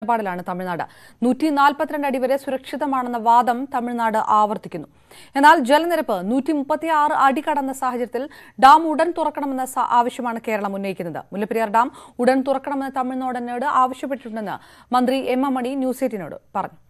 നിലപാടിലാണ് തമിഴ്നാട് നൂറ്റി നാൽപ്പത്തിരണ്ട് അടി വരെ സുരക്ഷിതമാണെന്ന വാദം തമിഴ്നാട് ആവർത്തിക്കുന്നു എന്നാൽ ജലനിരപ്പ് നൂറ്റി മുപ്പത്തിയാറ് അടി കടന്ന സാഹചര്യത്തിൽ ഡാം ഉടൻ തുറക്കണമെന്ന സ- ആവശ്യമാണ് കേരളം ഉന്നയിക്കുന്നത് മുല്ലപ്പെരിയാർ ഡാം ഉടൻ തുറക്കണമെന്ന് തമിഴ്നാടിനോട് ആവശ്യപ്പെട്ടിട്ടുണ്ടെന്ന് മന്ത്രി എം എം മണി ന്യൂസ് എയ്റ്റിനോട് പറഞ്ഞു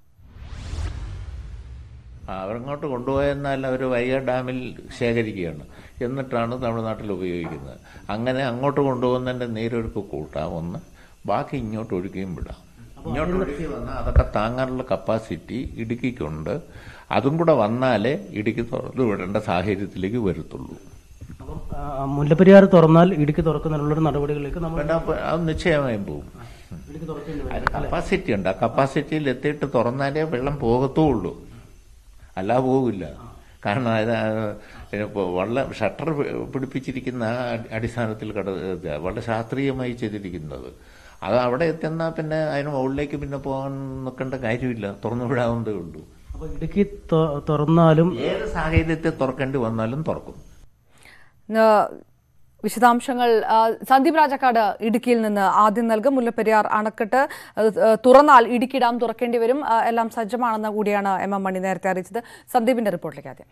അവരങ്ങോട്ട് കൊണ്ടുപോയെന്നാൽ അവർ വൈഗ ഡാമിൽ ശേഖരിക്കുകയാണ് എന്നിട്ടാണ് തമിഴ്നാട്ടിൽ ഉപയോഗിക്കുന്നത് അങ്ങനെ അങ്ങോട്ട് കൊണ്ടുപോകുന്നതിൻ്റെ നീരൊഴുക്ക് കൂട്ടാം ഒന്ന് ബാക്കി ഇങ്ങോട്ട് ഒഴുകിയും വിടാം ഇങ്ങോട്ട് ഒഴുകി വന്നാൽ അതൊക്കെ താങ്ങാനുള്ള കപ്പാസിറ്റി ഇടുക്കിക്കുണ്ട് അതും കൂടെ വന്നാലേ ഇടുക്കി തുറന്നു വിടേണ്ട സാഹചര്യത്തിലേക്ക് വരത്തുള്ളൂ അപ്പം ആ, മുല്ലപ്പെരിയാർ തുറന്നാൽ ഇടുക്കി തുറക്കുന്നതിനുള്ളൊരു നടപടികളിലേക്ക് നമ്മൾ പിന്നെ അപ്പൊ അത് നിശ്ചയമായും പോകും ഇടുക്കി തുറക്കേണ്ടി വരും അതിന് കപ്പാസിറ്റി ഉണ്ട് ആ കപ്പാസിറ്റിയിൽ എത്തിയിട്ട് തുറന്നാലേ വെള്ളം പോകത്തുള്ളൂ അല്ല പോകില്ല കാരണം അത് ഇപ്പോൾ വള്ള ഷട്ടർ പിടിപ്പിച്ചിരിക്കുന്ന ആ അടി- അടിസ്ഥാനത്തിൽ കട ഇത് വളരെ ശാസ്ത്രീയമായി ചെയ്തിരിക്കുന്നത് അത് അവിടെ എത്തുന്നാൽ പിന്നെ അതിന് മുകളിലേക്ക് പിന്നെ പോകാൻ നിൽക്കേണ്ട കാര്യമില്ല തുറന്നു വിടാവുന്നതേ ഉള്ളൂ അപ്പൊ ഇടുക്കി തൊ- തുറന്നാലും ഏത് സാഹചര്യത്തിൽ തുറക്കേണ്ടി വന്നാലും തുറക്കും ഏഹ് വിശദാംശങ്ങൾ ആ, സന്ദീപ് രാജക്കാട് ഇടുക്കിയിൽ നിന്ന് ആദ്യം നൽകും മുല്ലപ്പെരിയാർ അണക്കെട്ട് ഏഹ്, ഏഹ്, തുറന്നാൽ ഇടുക്കി ഡാം തുറക്കേണ്ടി വരും ആ, എല്ലാം സജ്ജമാണെന്ന് കൂടിയാണ് എം എം മണി നേരത്തെ അറിയിച്ചത് സന്ദീപിന്റെ റിപ്പോർട്ടിലേക്ക് ആദ്യം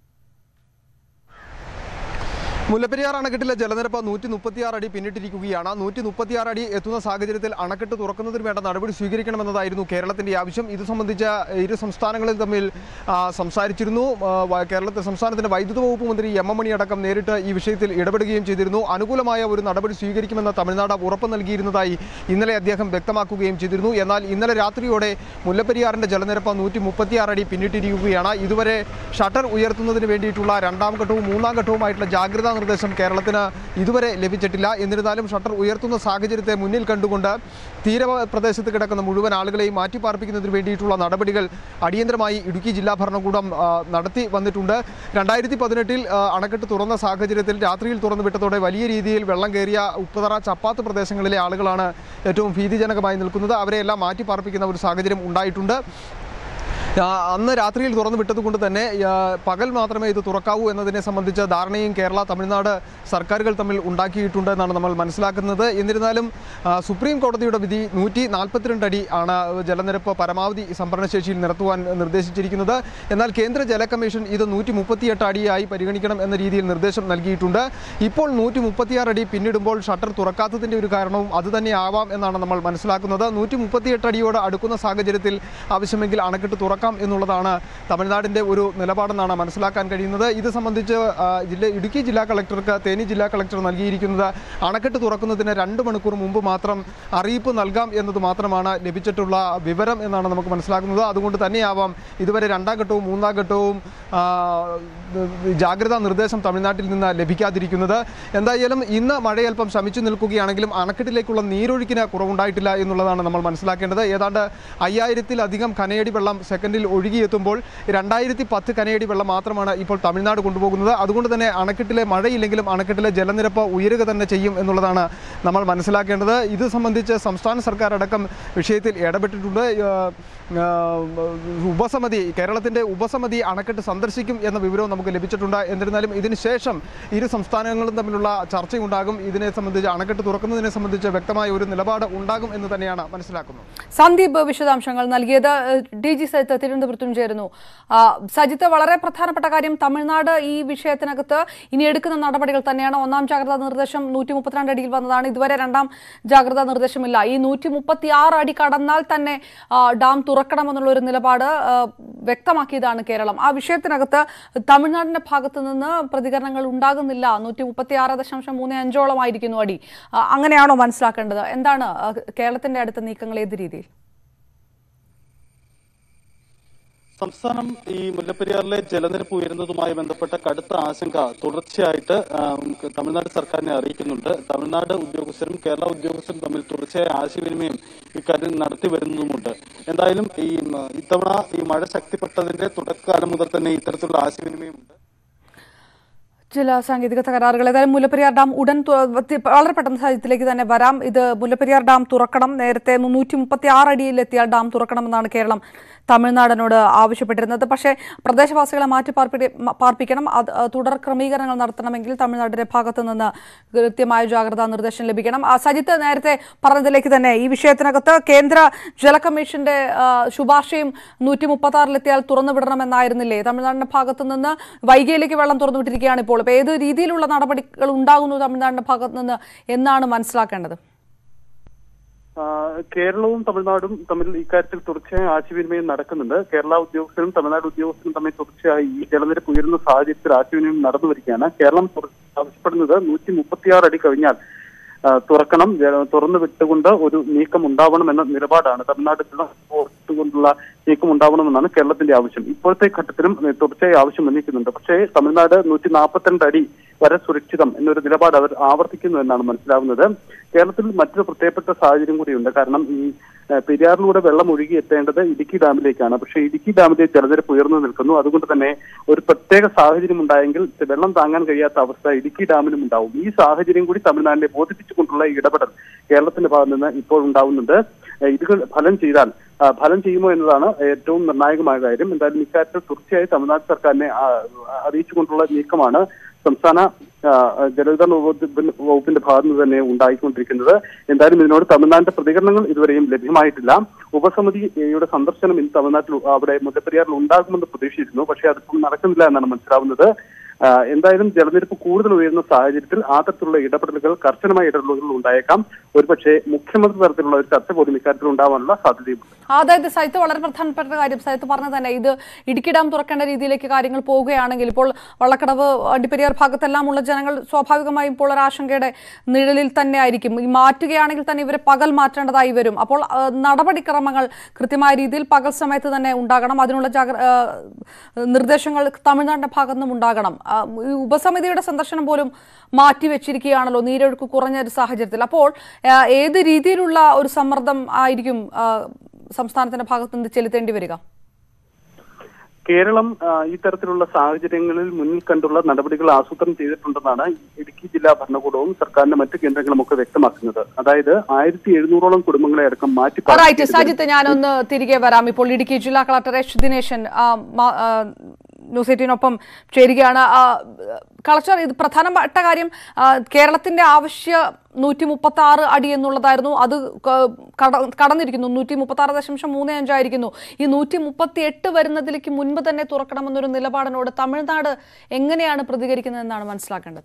മുല്ലപ്പെരിയാർ അണക്കെട്ടിലെ ജലനിരപ്പ് നൂറ്റി മുപ്പത്തിയാറ് അടി പിന്നിട്ടിരിക്കുകയാണ് നൂറ്റി മുപ്പത്തിയാറ് അടി എത്തുന്ന സാഹചര്യത്തിൽ അണക്കെട്ട് തുറക്കുന്നതിന് വേണ്ട നടപടി സ്വീകരിക്കണമെന്നതായിരുന്നു കേരളത്തിന്റെ ആവശ്യം ഇത് സംബന്ധിച്ച ഇരു സംസ്ഥാനങ്ങളും തമ്മിൽ ആ, സംസാരിച്ചിരുന്നു ആ, വ- കേരളത്തിൽ സംസ്ഥാനത്തിന്റെ വൈദ്യുത വകുപ്പ് മന്ത്രി എം എം മണി അടക്കം നേരിട്ട് ഈ വിഷയത്തിൽ ഇടപെടുകയും ചെയ്തിരുന്നു അനുകൂലമായ ഒരു നടപടി സ്വീകരിക്കുമെന്ന് തമിഴ്നാട് ഉറപ്പ് നൽകിയിരുന്നതായി ഇന്നലെ അദ്ദേഹം വ്യക്തമാക്കുകയും ചെയ്തിരുന്നു എന്നാൽ ഇന്നലെ രാത്രിയോടെ മുല്ലപ്പെരിയാറിന്റെ ജലനിരപ്പ് നൂറ്റി മുപ്പത്തിയാറ് അടി പിന്നിട്ടിരിക്കുകയാണ് ഇതുവരെ ഷട്ടർ ഉയർത്തുന്നതിന് വേണ്ടിയിട്ടുള്ള രണ്ടാം ഘട്ടവും മൂന്നാം ഘട്ടവുമായിട്ടുള്ള ജാഗ്രതാ നിർദ്ദേശം കേരളത്തിന് ഇതുവരെ ലഭിച്ചിട്ടില്ല എന്നിരുന്നാലും ഷട്ടർ ഉയർത്തുന്ന സാഹചര്യത്തെ മുന്നിൽ കണ്ടുകൊണ്ട് തീരപ്രദേശത്ത് കിടക്കുന്ന മുഴുവൻ ആളുകളെയും മാറ്റിപ്പാർപ്പിക്കുന്നതിന് വേണ്ടിയിട്ടുള്ള നടപടികൾ അടിയന്തരമായി ഇടുക്കി ജില്ലാ ഭരണകൂടം ആ, നടത്തി വന്നിട്ടുണ്ട് രണ്ടായിരത്തി പതിനെട്ടിൽ അണക്കെട്ട് തുറന്ന സാഹചര്യത്തിൽ രാത്രിയിൽ തുറന്നു വിട്ടതോടെ വലിയ രീതിയിൽ വെള്ളം കയറിയ ഉപ്പതറ ചപ്പാത്ത് പ്രദേശങ്ങളിലെ ആളുകളാണ് ഏറ്റവും ഭീതിജനകമായി നിൽക്കുന്നത് അവരെയെല്ലാം മാറ്റിപ്പാർപ്പിക്കുന്ന ഒരു സാഹചര്യം ഉണ്ടായിട്ടുണ്ട് ആ, അന്ന് രാത്രിയിൽ തുറന്നു വിട്ടതുകൊണ്ട് തന്നെ ആ, പകൽ മാത്രമേ ഇത് തുറക്കാവൂ എന്നതിനെ സംബന്ധിച്ച ധാരണയും കേരള തമിഴ്നാട് സർക്കാരുകൾ തമ്മിൽ ഉണ്ടാക്കിയിട്ടുണ്ട് എന്നാണ് നമ്മൾ മനസ്സിലാക്കുന്നത് എന്നിരുന്നാലും ആ, സുപ്രീം കോടതിയുടെ വിധി നൂറ്റി നാൽപ്പത്തിരണ്ട് അടി ആണ് ജലനിരപ്പ് പരമാവധി സംഭരണശേഷിയിൽ നിർത്തുവാൻ നിർദ്ദേശിച്ചിരിക്കുന്നത് എന്നാൽ കേന്ദ്ര ജല കമ്മീഷൻ ഇത് നൂറ്റി മുപ്പത്തിയെട്ട് അടിയായി പരിഗണിക്കണം എന്ന രീതിയിൽ നിർദ്ദേശം നൽകിയിട്ടുണ്ട് ഇപ്പോൾ നൂറ്റി മുപ്പത്തിയാറ് അടി പിന്നിടുമ്പോൾ ഷട്ടർ തുറക്കാത്തതിൻ്റെ ഒരു കാരണവും അതുതന്നെ ആവാം എന്നാണ് നമ്മൾ മനസ്സിലാക്കുന്നത് നൂറ്റി മുപ്പത്തിയെട്ട് അടിയോട് അടുക്കുന്ന സാഹചര്യത്തിൽ ആവശ്യമെങ്കിൽ അണക്കെട്ട് തുറക്കാം എന്നുള്ളതാണ് തമിഴ്നാടിൻ്റെ ഒരു നിലപാടെന്നാണ് മനസ്സിലാക്കാൻ കഴിയുന്നത് ഇത് സംബന്ധിച്ച് ആ, ജില്ല ഇടുക്കി ജില്ലാ കളക്ടർക്ക് തേനി ജില്ലാ കളക്ടർ നൽകിയിരിക്കുന്നത് അണക്കെട്ട് തുറക്കുന്നതിന് രണ്ട് മണിക്കൂർ മുമ്പ് മാത്രം അറിയിപ്പ് നൽകാം എന്നത് മാത്രമാണ് ലഭിച്ചിട്ടുള്ള വിവരം എന്നാണ് നമുക്ക് മനസ്സിലാക്കുന്നത് അതുകൊണ്ട് തന്നെയാവാം ഇതുവരെ രണ്ടാം ഘട്ടവും മൂന്നാം ഘട്ടവും ആ, ജാഗ്രതാ നിർദ്ദേശം തമിഴ്നാട്ടിൽ നിന്ന് ലഭിക്കാതിരിക്കുന്നത് എന്തായാലും ഇന്ന് മഴയൽപ്പം ശമിച്ചു നിൽക്കുകയാണെങ്കിലും അണക്കെട്ടിലേക്കുള്ള നീരൊഴുക്കിന് കുറവുണ്ടായിട്ടില്ല എന്നുള്ളതാണ് നമ്മൾ മനസ്സിലാക്കേണ്ടത് ഏതാണ്ട് അയ്യായിരത്തിലധികം കനയടി വെള്ളം സെക്കൻഡിൽ ഒഴുകിയെത്തുമ്പോൾ രണ്ടായിരത്തി പത്ത് കനയടി വെള്ളം മാത്രമാണ് ഇപ്പോൾ തമിഴ്നാട് കൊണ്ടുപോകുന്നത് അതുകൊണ്ട് തന്നെ അണക്കെട്ടിലെ മഴയില്ലെങ്കിലും അണക്കെട്ടിലെ ജലനിരപ്പ് ഉയരുക തന്നെ ചെയ്യും എന്നുള്ളതാണ് നമ്മൾ മനസ്സിലാക്കേണ്ടത് ഇത് സംബന്ധിച്ച് സംസ്ഥാന സർക്കാർ അടക്കം വിഷയത്തിൽ ഇടപെട്ടിട്ടുണ്ട് ഏഹ്, ഏഹ്, ഉപസമിതി കേരളത്തിൻ്റെ ഉപസമിതി അണക്കെട്ട് സന്ദർശിക്കും എന്ന വിവരവും നമുക്ക് ലഭിച്ചിട്ടുണ്ട് എന്നിരുന്നാലും ഇതിന് ശേഷം ഇരു സംസ്ഥാനങ്ങളും തമ്മിലുള്ള ചർച്ചയുണ്ടാകും ഇതിനെ സംബന്ധിച്ച് അണക്കെട്ട് തുറക്കുന്നതിനെ സംബന്ധിച്ച് വ്യക്തമായ ഒരു നിലപാട് ഉണ്ടാകും എന്ന് തന്നെയാണ് മനസ്സിലാക്കുന്നത് സന്ദീപ് വിശദാംശങ്ങൾ നൽകിയത് ഏഹ്, ഡി ജി സജിത്ത് തിരുവനന്തപുരത്തും ചേരുന്നു ആ, സജിത്ത് വളരെ പ്രധാനപ്പെട്ട കാര്യം തമിഴ്നാട് ഈ വിഷയത്തിനകത്ത് ഇനി എടുക്കുന്ന നടപടികൾ തന്നെയാണ് ഒന്നാം ജാഗ്രതാ നിർദ്ദേശം നൂറ്റി മുപ്പത്തിരണ്ട് അടിയിൽ വന്നതാണ് ഇതുവരെ രണ്ടാം ജാഗ്രതാ നിർദ്ദേശമില്ല ഈ നൂറ്റി മുപ്പത്തി ആറ് അടി കടന്നാൽ തന്നെ ആ, ഡാം തുറക്കണമെന്നുള്ള ഒരു നിലപാട് ആ, വ്യക്തമാക്കിയതാണ് കേരളം ആ വിഷയത്തിനകത്ത് തമിഴ്നാടിന്റെ ഭാഗത്ത് നിന്ന് പ്രതികരണങ്ങൾ ഉണ്ടാകുന്നില്ല നൂറ്റി മുപ്പത്തി ആറ് ദശാംശം മൂന്ന് അഞ്ചോളമായിരിക്കുന്നു അടി ആ, അങ്ങനെയാണോ മനസ്സിലാക്കേണ്ടത് എന്താണ് ആ, കേരളത്തിന്റെ അടുത്ത നീക്കങ്ങൾ ഏത് രീതിയിൽ സംസ്ഥാനം ഈ മുല്ലപ്പെരിയാറിലെ ജലനിരപ്പ് ഉയരുന്നതുമായി ബന്ധപ്പെട്ട കടുത്ത ആശങ്ക തുടർച്ചയായിട്ട് ആം, തമിഴ്നാട് സർക്കാരിനെ അറിയിക്കുന്നുണ്ട് തമിഴ്നാട് ഉദ്യോഗസ്ഥരും കേരള ഉദ്യോഗസ്ഥരും തമ്മിൽ തുടർച്ചയായ ആശയവിനിമയം ഇക്കാര്യം നടത്തി വരുന്നതുമുണ്ട് എന്തായാലും ഈ ഉം, ഇത്തവണ ഈ മഴ ശക്തിപ്പെട്ടതിന്റെ തുടക്കകാലം മുതൽ തന്നെ ഇത്തരത്തിലുള്ള ആശയവിനിമയം ഉണ്ട് ചില സാങ്കേതിക തകരാറുകൾ ഏതായാലും മുല്ലപ്പെരിയാർ ഡാം ഉടൻ തു- തി- വളരെ പെട്ടെന്ന് സാഹചര്യത്തിലേക്ക് തന്നെ വരാം ഇത് മുല്ലപ്പെരിയാർ ഡാം തുറക്കണം നേരത്തെ മുന്നൂറ്റി മുപ്പത്തി ആറ് അടിയിലെത്തിയാൽ ഡാം തുറക്കണമെന്നാണ് കേരളം തമിഴ്നാടിനോട് ആവശ്യപ്പെട്ടിരുന്നത് പക്ഷേ പ്രദേശവാസികളെ മാറ്റി പാർപ്പി മ- പാർപ്പിക്കണം അത് അഹ് തുടർ ക്രമീകരണങ്ങൾ നടത്തണമെങ്കിൽ തമിഴ്നാടിന്റെ ഭാഗത്ത് നിന്ന് കൃത്യമായ ജാഗ്രതാ നിർദ്ദേശം ലഭിക്കണം ആ, സജിത്ത് നേരത്തെ പറഞ്ഞതിലേക്ക് തന്നെ ഈ വിഷയത്തിനകത്ത് കേന്ദ്ര ജല കമ്മീഷന്റെ ആ, ശുപാർശയും നൂറ്റി മുപ്പത്തി ആറിലെത്തിയാൽ തുറന്നു വിടണമെന്നായിരുന്നില്ലേ തമിഴ്നാടിന്റെ ഭാഗത്ത് നിന്ന് വൈകിയിലേക്ക് വെള്ളം തുറന്നു വിട്ടിരിക്കുകയാണ് ഇപ്പോൾ അപ്പോൾ ഏത് രീതിയിലുള്ള നടപടികൾ ഉണ്ടാകുന്നു തമിഴ്നാടിന്റെ ഭാഗത്ത് നിന്ന് എന്നാണ് മനസ്സിലാക്കേണ്ടത് ആ, കേരളവും തമിഴ്നാടും തമ്മിൽ ഇക്കാര്യത്തിൽ തുടർച്ചയായ ആശയവിനിമയം നടക്കുന്നുണ്ട് കേരള ഉദ്യോഗസ്ഥരും തമിഴ്നാട് ഉദ്യോഗസ്ഥരും തമ്മിൽ തുടർച്ചയായി ഈ ജലനിരപ്പ് ഉയരുന്ന സാഹചര്യത്തിൽ ആശയവിനിമയം നടന്നു വരികയാണ് കേരളം തുറ- ആവശ്യപ്പെടുന്നത് നൂറ്റി മുപ്പത്തിയാറ് അടി കവിഞ്ഞാൽ ആ, തുറക്കണം ജല- തുറന്നു വിട്ടുകൊണ്ട് ഒരു നീക്കം ഉണ്ടാവണം എന്ന നിലപാടാണ് തമിഴ്നാട്ടിൽ കൊണ്ടുള്ള നീക്കം ഉണ്ടാവണമെന്നാണ് കേരളത്തിന്റെ ആവശ്യം ഇപ്പോഴത്തെ ഘട്ടത്തിലും ഏ, തുടർച്ചയായി ആവശ്യം ഉന്നയിക്കുന്നുണ്ട് പക്ഷേ തമിഴ്നാട് നൂറ്റി നാൽപ്പത്തിരണ്ട് അടി വരെ സുരക്ഷിതം എന്നൊരു നിലപാട് അവർ ആവർത്തിക്കുന്നു എന്നാണ് മനസ്സിലാവുന്നത് കേരളത്തിൽ മറ്റൊരു പ്രത്യേകപ്പെട്ട സാഹചര്യം കൂടിയുണ്ട് കാരണം ഈ ഏ, പെരിയാറിലൂടെ വെള്ളം ഒഴുകി എത്തേണ്ടത് ഇടുക്കി ഡാമിലേക്കാണ് പക്ഷേ ഇടുക്കി ഡാമിലെ ജലനിരപ്പ് ഉയർന്നു നിൽക്കുന്നു അതുകൊണ്ട് തന്നെ ഒരു പ്രത്യേക സാഹചര്യം ഉണ്ടായെങ്കിൽ വെള്ളം താങ്ങാൻ കഴിയാത്ത അവസ്ഥ ഇടുക്കി ഡാമിനും ഉണ്ടാവും ഈ സാഹചര്യം കൂടി തമിഴ്നാടിനെ ബോധിപ്പിച്ചുകൊണ്ടുള്ള ഇടപെടൽ കേരളത്തിന്റെ ഭാഗത്ത് നിന്ന് ഇപ്പോൾ ഉണ്ടാവുന്നുണ്ട് ഏ, ഇത് ഫലം ചെയ്താൽ ആ, ഫലം ചെയ്യുമോ എന്നതാണ് ഏറ്റവും നിർണായകമായ കാര്യം എന്തായാലും ഇക്കാര്യത്തിൽ തീർച്ചയായും തമിഴ്നാട് സർക്കാരിനെ ആ, അറിയിച്ചുകൊണ്ടുള്ള നീക്കമാണ് സംസ്ഥാന ആ, ജലവിതരണ വകുപ്പിന്റെ വകുപ്പിന്റെ ഭാഗത്ത് നിന്ന് തന്നെ ഉണ്ടായിക്കൊണ്ടിരിക്കുന്നത് എന്തായാലും ഇതിനോട് തമിഴ്നാടിന്റെ പ്രതികരണങ്ങൾ ഇതുവരെയും ലഭ്യമായിട്ടില്ല ഉപസമിതിയുടെ സന്ദർശനം ഇന്ന് തമിഴ്നാട്ടിൽ അവിടെ മുല്ലപ്പെരിയാറിൽ ഉണ്ടാകുമെന്ന് പ്രതീക്ഷിച്ചിരുന്നു പക്ഷേ അതിപ്പോൾ നടക്കുന്നില്ല എന്നാണ് മനസ്സിലാവുന്നത് ആ, എന്തായാലും ജലനിരപ്പ് കൂടുതൽ ഉയരുന്ന സാഹചര്യത്തിൽ ആ തരത്തിലുള്ള ഇടപെടലുകൾ കർശനമായ ഇടപെടലുകൾ ഉണ്ടായേക്കാം ഒരുപക്ഷെ മുഖ്യമന്ത്രി തലത്തിലുള്ള ഒരു ചർച്ച പോലും ഇക്കാര്യത്തിൽ ഉണ്ടാവാനുള്ള സാധ്യതയുമുണ്ട് അതായത് സൈത്ത് വളരെ പ്രധാനപ്പെട്ട കാര്യം സൈത്ത് പറഞ്ഞ തന്നെ ഇത് ഇടുക്കി ഡാം തുറക്കേണ്ട രീതിയിലേക്ക് കാര്യങ്ങൾ പോവുകയാണെങ്കിൽ ഇപ്പോൾ വള്ളക്കടവ് അടിപ്പെരിയാർ ഭാഗത്തെല്ലാം ഉള്ള ജനങ്ങൾ സ്വാഭാവികമായും ഇപ്പോൾ ഒരു ആശങ്കയുടെ നിഴലിൽ തന്നെ ആയിരിക്കും ഈ മാറ്റുകയാണെങ്കിൽ തന്നെ ഇവരെ പകൽ മാറ്റേണ്ടതായി വരും അപ്പോൾ ആ, നടപടിക്രമങ്ങൾ കൃത്യമായ രീതിയിൽ പകൽ സമയത്ത് തന്നെ ഉണ്ടാകണം അതിനുള്ള ജാഗ്ര ആ, നിർദ്ദേശങ്ങൾ തമിഴ്നാടിന്റെ ഭാഗത്തു നിന്നും ഉണ്ടാകണം ആ, ഈ ഉപസമിതിയുടെ സന്ദർശനം പോലും മാറ്റിവെച്ചിരിക്കുകയാണല്ലോ നീരൊഴുക്ക് കുറഞ്ഞ ഒരു സാഹചര്യത്തിൽ അപ്പോൾ ആ, ഏത് രീതിയിലുള്ള ഒരു സമ്മർദ്ദം ആയിരിക്കും ആ, സംസ്ഥാനത്തിന്റെ ഭാഗത്തു നിന്ന് ചെലുത്തേണ്ടി വരിക കേരളം ആ, ഇത്തരത്തിലുള്ള സാഹചര്യങ്ങളിൽ മുന്നിൽ കണ്ടുള്ള നടപടികൾ ആസൂത്രണം ചെയ്തിട്ടുണ്ടെന്നാണ് ഇടുക്കി ജില്ലാ ഭരണകൂടവും സർക്കാരിന്റെ മറ്റു കേന്ദ്രങ്ങളും ഒക്കെ വ്യക്തമാക്കുന്നത് അതായത് ആയിരത്തി എഴുന്നൂറോളം കുടുംബങ്ങളെ അടക്കം മാറ്റി റൈറ്റ് സജിത്ത് ഞാനൊന്ന് തിരികെ വരാം ഇപ്പോൾ ഇടുക്കി ജില്ലാ കളക്ടർ എച്ച് ദിനേശൻ ആ, മ- ആ, ന്യൂസ് എയ്റ്റീനൊപ്പം ചേരുകയാണ് ആ, കളക്ടർ ഇത് പ്രധാനപ്പെട്ട കാര്യം ആ, കേരളത്തിന്റെ ആവശ്യ നൂറ്റി മുപ്പത്തി ആറ് അടി എന്നുള്ളതായിരുന്നു അത് ക- കട- കടന്നിരിക്കുന്നു നൂറ്റി മുപ്പത്തി ആറ് ദശാംശം മൂന്ന് അഞ്ചായിരിക്കുന്നു ഈ നൂറ്റി മുപ്പത്തി എട്ട് വരുന്നതിലേക്ക് മുൻപ് തന്നെ തുറക്കണമെന്നൊരു നിലപാടിനോട് തമിഴ്നാട് എങ്ങനെയാണ് പ്രതികരിക്കുന്നതെന്നാണ് മനസ്സിലാക്കേണ്ടത്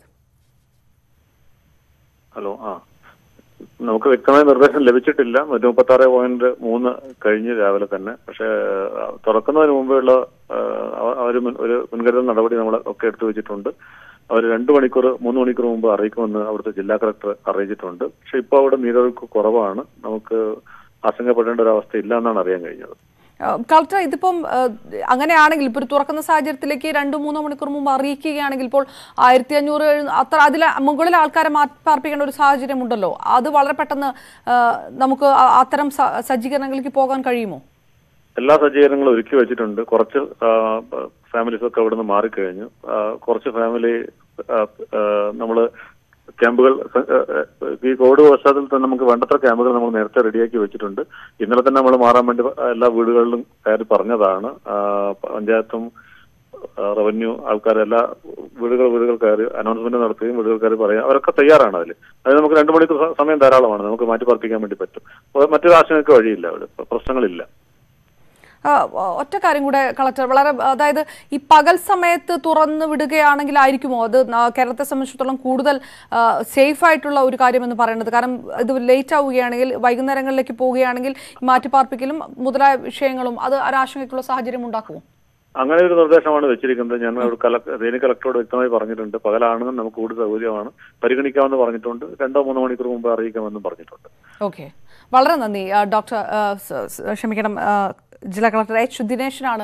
ഹലോ ആ നമുക്ക് വ്യക്തമായ നിർദ്ദേശം ലഭിച്ചിട്ടില്ല നൂറ്റി മുപ്പത്തി ആറ് പോയിന്റ് മൂന്ന് കഴിഞ്ഞ് രാവിലെ തന്നെ പക്ഷേ ആ, തുറക്കുന്നതിന് മുമ്പെയുള്ള അവർ ഒരു മുൻകരുതൽ നടപടി നമ്മൾ ഒക്കെ എടുത്തു വെച്ചിട്ടുണ്ട് അവർ രണ്ട് മണിക്കൂർ മൂന്ന് മണിക്കൂർ മുമ്പ് അറിയിക്കുമെന്ന് അവിടുത്തെ ജില്ലാ കളക്ടർ അറിയിച്ചിട്ടുണ്ട് പക്ഷെ ഇപ്പോൾ അവിടെ നീരൊഴുക്ക് കുറവാണ് നമുക്ക് ആശങ്കപ്പെടേണ്ട ഒരു അവസ്ഥ ഇല്ല എന്നാണ് അറിയാൻ കഴിഞ്ഞത് ആ, കളക്ടർ ഇതിപ്പം ആ, അങ്ങനെയാണെങ്കിൽ ഇപ്പോൾ ഒരു തുറക്കുന്ന സാഹചര്യത്തിലേക്ക് രണ്ടു മൂന്നോ മണിക്കൂർ മുമ്പ് അറിയിക്കുകയാണെങ്കിൽ ഇപ്പോൾ ആയിരത്തി അഞ്ഞൂറ് അത്ര അതിൽ മുകളിൽ ആൾക്കാരെ മാറ്റി പാർപ്പിക്കേണ്ട ഒരു സാഹചര്യം ഉണ്ടല്ലോ അത് വളരെ പെട്ടെന്ന് ആ, നമുക്ക് ആ- അത്തരം സ- സജ്ജീകരണങ്ങളിലേക്ക് പോകാൻ കഴിയുമോ എല്ലാ സജ്ജീകരണങ്ങളും ഒരുക്കി വെച്ചിട്ടുണ്ട് കുറച്ച് ഫാമിലീസ് ഒക്കെ അവിടെ നിന്ന് മാറിക്കഴിഞ്ഞു ആ, കുറച്ച് ഫാമിലി നമ്മൾ ക്യാമ്പുകൾ സ- ആ, ആ, ഈ കോവിഡ് പശ്ചാത്തലത്തിൽ തന്നെ നമുക്ക് വേണ്ടത്ര ക്യാമ്പുകൾ നമ്മൾ നേരത്തെ റെഡിയാക്കി വെച്ചിട്ടുണ്ട് ഇന്നലെ തന്നെ നമ്മൾ മാറാൻ വേണ്ടി എല്ലാ വീടുകളിലും കയറി പറഞ്ഞതാണ് ആ, പഞ്ചായത്തും റവന്യൂ ആൾക്കാർ എല്ലാ വീടുകൾ വീടുകൾ കയറി അനൗൺസ്മെന്റ് നടത്തുകയും വീടുകൾ കയറി പറയാം അവരൊക്കെ തയ്യാറാണ് അതിൽ അത് നമുക്ക് രണ്ട് മണിക്കൂർ സ- സമയം ധാരാളമാണ് നമുക്ക് മാറ്റി പാർപ്പിക്കാൻ വേണ്ടി പറ്റും അപ്പോൾ മറ്റൊരു ആശങ്കയ്ക്ക് വഴിയില്ല അവിടെ പ്രശ്നങ്ങളില്ല ആ, ഒറ്റ കാര്യം കൂടെ കളക്ടർ വളരെ അതായത് ഈ പകൽ സമയത്ത് തുറന്നു വിടുകയാണെങ്കിൽ ആയിരിക്കുമോ അത് ന- കേരളത്തെ സംബന്ധിച്ചിടത്തോളം കൂടുതൽ സേഫ് ആയിട്ടുള്ള ഒരു കാര്യമെന്ന് പറയുന്നത് കാരണം ഇത് ലേറ്റ് ആവുകയാണെങ്കിൽ വൈകുന്നേരങ്ങളിലേക്ക് പോവുകയാണെങ്കിൽ ഈ മാറ്റിപ്പാർപ്പിക്കലും മുതലായ വിഷയങ്ങളും അത് ഒരാശങ്കയ്ക്കുള്ള സാഹചര്യം ഉണ്ടാക്കുമോ അങ്ങനെ ഒരു നിർദ്ദേശമാണ് വെച്ചിരിക്കുന്നത് ഞാൻ അവിടെ കലക്ടർ തേനി കളക്ടറോട് വ്യക്തമായി പറഞ്ഞിട്ടുണ്ട് പകലാണെങ്കിൽ നമുക്ക് കൂടുതൽ സൗകര്യമാണ് പരിഗണിക്കാമെന്ന് പറഞ്ഞിട്ടുണ്ട് രണ്ടോ മൂന്നോ മണിക്കൂർ മുമ്പ് അറിയിക്കാമെന്നും പറഞ്ഞിട്ടുണ്ട് ഓക്കെ വളരെ നന്ദി ആ, ഡോക്ടർ ആ, സ- സ- ക്ഷമിക്കണം ആ, ജില്ലാ കളക്ടർ എച്ച് ദിനേശനാണ്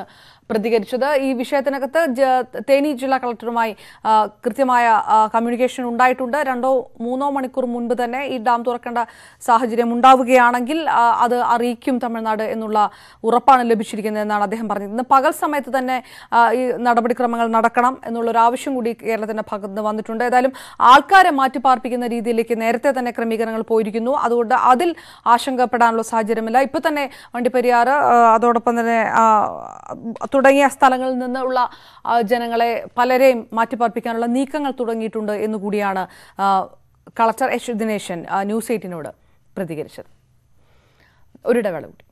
പ്രതികരിച്ചത് ഈ വിഷയത്തിനകത്ത് ജ- തേനി ജില്ലാ കളക്ടറുമായി ആ, കൃത്യമായ ആ, കമ്മ്യൂണിക്കേഷൻ ഉണ്ടായിട്ടുണ്ട് രണ്ടോ മൂന്നോ മണിക്കൂർ മുൻപ് തന്നെ ഈ ഡാം തുറക്കേണ്ട സാഹചര്യം ഉണ്ടാവുകയാണെങ്കിൽ ആ, അത് അറിയിക്കും തമിഴ്നാട് എന്നുള്ള ഉറപ്പാണ് ലഭിച്ചിരിക്കുന്നത് എന്നാണ് അദ്ദേഹം പറഞ്ഞത് ഇന്ന് പകൽ സമയത്ത് തന്നെ ആ, ഈ നടപടിക്രമങ്ങൾ നടക്കണം എന്നുള്ളൊരു ആവശ്യം കൂടി കേരളത്തിന്റെ ഭാഗത്ത് നിന്ന് വന്നിട്ടുണ്ട് ഏതായാലും ആൾക്കാരെ മാറ്റിപ്പാർപ്പിക്കുന്ന രീതിയിലേക്ക് നേരത്തെ തന്നെ ക്രമീകരണങ്ങൾ പോയിരിക്കുന്നു അതുകൊണ്ട് അതിൽ ആശങ്കപ്പെടാനുള്ള സാഹചര്യമില്ല ഇപ്പൊ തന്നെ വണ്ടിപ്പെരിയാർ ആ, അതോടൊപ്പം തന്നെ ആ, തുടങ്ങിയ സ്ഥലങ്ങളിൽ നിന്നുള്ള ആ, ജനങ്ങളെ പലരെയും മാറ്റിപ്പാർപ്പിക്കാനുള്ള നീക്കങ്ങൾ തുടങ്ങിയിട്ടുണ്ട് എന്നുകൂടിയാണ് ആ, കളക്ടർ എച്ച് ദിനേശൻ ആ, ന്യൂസ് എയ്റ്റിനോട് പ്രതികരിച്ചത് ഒരിടവേള കൂടി